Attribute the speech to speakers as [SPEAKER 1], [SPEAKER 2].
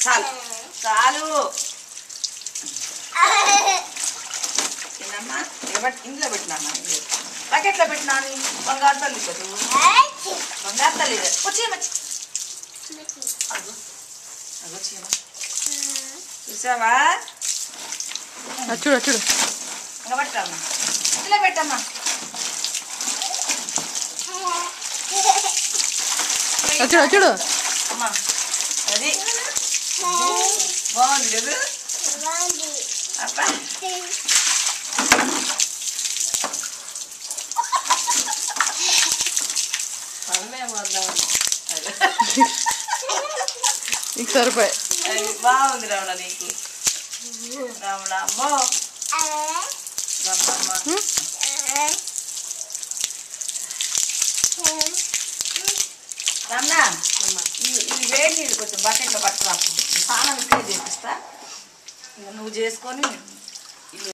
[SPEAKER 1] చాలు చాలు తిన్నమ్మా ఎవరి ఇంట్లో పెట్టినామా బకెట్లో పెట్టినాను బంగారు తల్లి పెట్టు బంగారు తల్లి వచ్చే మచ్చి అగో అగో చీమ చూసావా
[SPEAKER 2] అది చూడు అది చూడు
[SPEAKER 1] ఇంకా పట్టమ్మా ఇంట్లో పెట్టమ్మా
[SPEAKER 2] అది చూడు అది చూడు
[SPEAKER 1] అమ్మా అది బాగుంది కదా అబ్బా
[SPEAKER 2] నీకు సరిపోయి
[SPEAKER 1] అది బాగుంది రావణ నీకు రావణ అమ్మో రమ్మమ్మ రమ్మా ఇది ఇది వేడి నీళ్ళు కొంచెం బకెట్లో పట్టురా స్నానం ఇక్కడే చేపిస్తా ఇక నువ్వు చేసుకొని